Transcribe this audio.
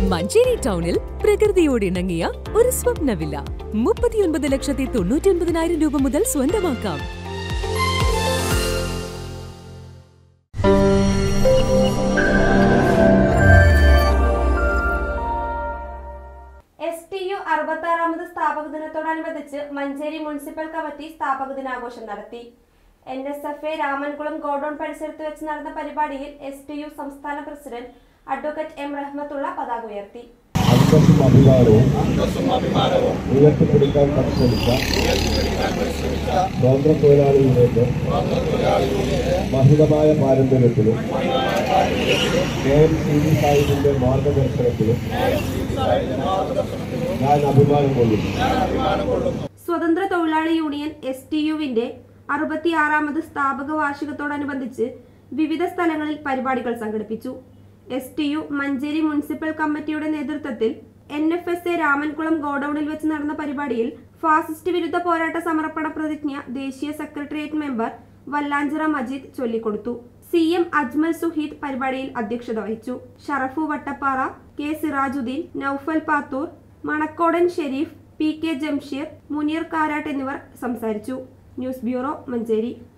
മഞ്ചേരി ടൗണിൽ പ്രകൃതിയോട് ഇണങ്ങിയ ഒരു സ്വപ്ന വില്ല മുപ്പത്തിയൊൻപത് ലക്ഷത്തി തൊണ്ണൂറ്റി ഒൻപതിനായിരം രൂപ മുതൽ സ്വന്തമാക്കാം എസ് ടി യു അറുപത്താറാമത് സ്ഥാപക ദിനത്തോടനുബന്ധിച്ച് മഞ്ചേരി മുനിസിപ്പൽ കമ്മിറ്റി സ്ഥാപക ദിനാഘോഷം നടത്തി N S F A Ramankulam godown പരിസരത്ത് വെച്ച് നടന്ന പരിപാടിയിൽ എസ് ടി യു സംസ്ഥാന പ്രസിഡന്റ് അഡ്വക്കേറ്റ് എം റഹ്മത്തുള്ള പതാക ഉയർത്തി അന്തസ്സും അഭിമാനവും ഉയർത്തിപ്പിടിക്കാൻ പരിശ്രമിച്ച സ്വാതന്ത്ര്യ തൊഴിലാളികളുടെ മഹിതമായ പാരമ്പര്യത്തിലും കെ എം സി വി സാഹിബിന്റെ മാർഗദർശനത്തിലും ഞാൻ അഭിമാനം കൊള്ളുന്നു സ്വതന്ത്ര തൊഴിലാളി യൂണിയൻ എസ് ടി യുവിന്റെ അറുപത്തിയാറാമത് സ്ഥാപക വാർഷികത്തോടനുബന്ധിച്ച് വിവിധ സ്ഥലങ്ങളിൽ പരിപാടികൾ സംഘടിപ്പിച്ചു S T U Manjeri municipal കമ്മിറ്റിയുടെ നേതൃത്വത്തിൽ N F S A Ramankulam ഗോഡൌണിൽ വെച്ച് നടന്ന പരിപാടിയിൽ ഫാസിസ്റ്റ് വിരുദ്ധ പോരാട്ട സമർപ്പണ പ്രതിജ്ഞ ദേശീയ സെക്രട്ടേറിയറ്റ് മെമ്പർ വല്ലാഞ്ചിറ മജീദ് ചൊല്ലിക്കൊടുത്തു സി എം അജ്മൽ സുഹീദ് പരിപാടിയിൽ അധ്യക്ഷത വഹിച്ചു Sharafu Vattappara K Sirajuddin Noufal Pathur Manakkodan Shereef P K Jamsheer Muneer Karat എന്നിവർ സംസാരിച്ചു ന്യൂസ് ബ്യൂറോ മഞ്ചേരി